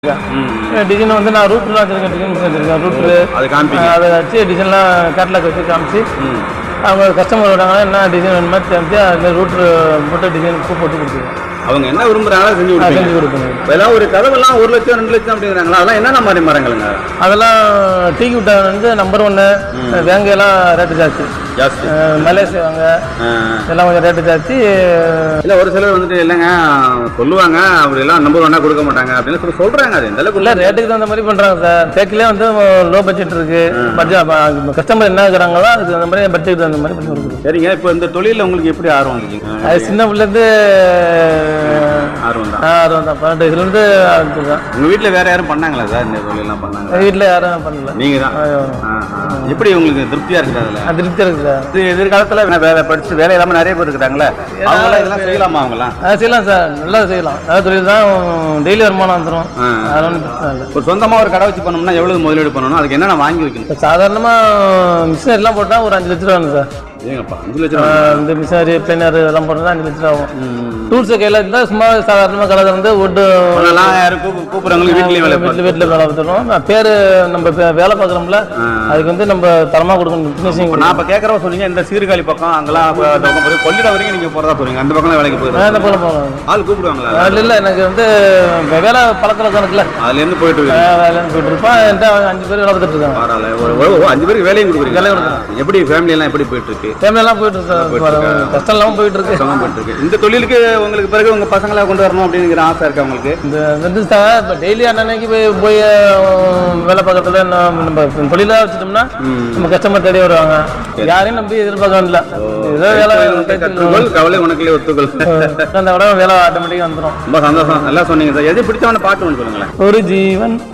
Design வந்து நான் ரூட்லாம் வச்சிருக்கேன் டிசைன் வச்சிருக்கேன் ரூட்ரு அது காமிப்பீங்க அதை வச்சு டிசைன்லாம் கேட்லாக் வச்சு காமிச்சு ம். அவங்க கஸ்டமர் வராங்கன்னா என்ன டிசைன் வேணுமோ தெரிஞ்சு அந்த ரூட்ரு போட்டு டிசைன் பூ போட்டு கொடுத்துருவோம் அவங்க என்ன விரும்புறாங்களோ செஞ்சு செஞ்சு கொடுப்பீங்க கொடுப்பேங்க இப்ப எல்லாம் ஒரு கதவெல்லாம் ஒரு லட்சம் ரெண்டு லட்சம் அப்படிங்கிறாங்களா அதெல்லாம் என்னென்ன மாதிரி மரங்களுங்க அதெல்லாம் டீ விட்டா வந்து நம்பர் ஒன்று வேங்கையெல்லாம் ரேட்டு ஜாஸ்தி ஜாஸ்தி அஹ் மலேசியா வாங்க ஆ. எல்லாம் கொஞ்சம் ரேட்டு ஜாஸ்தி இல்ல ஒரு சிலர் வந்துட்டு இல்லைங்க சொல்லுவாங்க அப்படி எல்லாம் நம்பர் ஒன்னா கொடுக்க மாட்டாங்க அப்படின்னு சொல்லி சொல்றாங்க அது இந்த அளவுக்கு இல்லை ரேட்டுக்கு தகுந்த மாதிரி பண்ணுறாங்க சார் தேக்கிலே வந்து லோ பட்ஜெட் இருக்கு பட்ஜெட் கஸ்டமர் என்ன இருக்கிறாங்களோ அதுக்கு தகுந்த மாதிரி பட்ஜெட் தகுந்த மாதிரி பண்ணி கொடுக்குறோம் சரிங்க இப்போ இந்த தொழில உங்களுக்கு எப்படி ஆர்வம் வந்துச்சுங்க அது சின்ன பிள்ளைலேருந்து ஆர்வம் தான் ஆர்வம் தான் பன்னெண்டு வயசுலேருந்து ஆரம்பிச்சிருக்கேன் உங்க வீட்ல வேற யாரும் பண்ணாங்களா சார் இந்த தொழிலாம் பண்ணாங்க வீட்டில் யாரும் பண்ணல நீங்க தான் எப்படி உங்களுக்கு திருப்தியா இருக்குது அதுல அது திருப்தியாக இருக்குது சார் இது எதிர்காலத்துல வேற- வேற படிச்சு வேலை இல்லாம நிறைய பேர் இருக்கிறாங்களே அவங்க இதெல்லாம் செய்யலாமா அவங்கலாம் அது செய்யலாம் சார் நல்லா செய்யலாம் நல்ல தொழில் தான் டெய்லி வருமானம் வந்துடும் ஆ. அதெல்லாம் ஒண்ணும் பிரச்சனை இல்லை ஒரு சொந்தமா ஒரு கடை வச்சு பண்ணோம்னா எவ்வளவு முதலீடு பண்ணணும் அதுக்கு என்னென்ன வாங்கி வைக்கணும் இப்போ சாதாரணமாக மிஷினரிலாம் போட்டால் ஒரு அஞ்சு லட்ச ரூபா வேணும் சார் ஏங்கப்பா அஞ்சு லட்சம் ஆஹ் இந்த மிஷினரி பிளேனர் இதெல்லாம் போட்டோம்னா அஞ்சு லட்ச ரூபா ஆகும் டூல்ஸ் கையில் இருந்தால் சும்மா சாதாரணமாக கடை வந்து wood பண்ணலாம் யாரும் கூப்பு- கூப்பிடுறவங்களுக்கு வீட்லயும் வேலை வீட்டில் வீட்டில் வேலை பார்த்துருவோம் நான் பேர் நம்ம பே- வேலை பார்க்குறோம்ல அதுக்கு வந்து நம்ம தரமாக கொடுக்கணும் ஃபினிஷிங் இப்ப நான் இப்ப கேட்கறவ சொன்னீங்க இந்த சீர்காழி பக்கம் அங்கெல்லாம் அப்ப அந்த பக்கம் போய் கொள்ளிடம் வரைக்கும் நீங்க போறதா போறீங்க அந்த பக்கம் வேலைக்கு போயிருங்க அந்த போல போகலாம் ஆள் கூப்பிடுவாங்களா அதில் இல்லை எனக்கு வந்து வே- வேலை பழக்கம் இருக்குல்ல அதுல இருந்து போயிட்டு இருக்கீங்க. வேலைன்னு போயிட்டு இருப்பான் என்கிட்ட அஞ்சு பேர் வேலை பார்த்துட்டு இருக்காங்க பரவாயில்ல ஒரு ஒரு- ஒரு அஞ்சு பேருக்கு வேலையும் கொடுக்குறீங்க எப்படி ஃபேமிலி எல்லாம் எப்படி போயிட்டு இருக்கு ஃபேமிலியெல்லாம் போயிட்டு இருக்கு சார் கஷ்டம் இல்லாமல் போயிட்டு இருக்கு சுத்தமா போயிட்டு இருக்கு இந்த தொழிலுக்கு உங்களுக்கு பிறகு உங்க பசங்களை கொண்டு வரணும் அப்படிங்கிற ஆசை இருக்கா உங்களுக்கு இந்த வந்து சார் இப்போ டெய்லி அன்னன்னைக்கு போய் போய் அஹ், வேலை பார்க்கறதுல நம்ம நம்ம தொழிலாக வச்சுட்டோம்னா நம்ம கஸ்டமர் தேடி வருவாங்க யாரையும் நம்பி எதிர்பார்க்க வேண்டிய ஏதோ வேலை கற்றுக்கொள் கவலை உனக்குள்ளே ஒத்துக்கொள் அந்த விட வேலை ஆட்டோமேட்டிக்காக வந்துடும் ரொம்ப சந்தோஷம் நல்லா சொன்னீங்க சார் எது பிடிச்சவன பாட்டு ஒன்று சொல்லுங்களேன் ஒரு ஜீவன்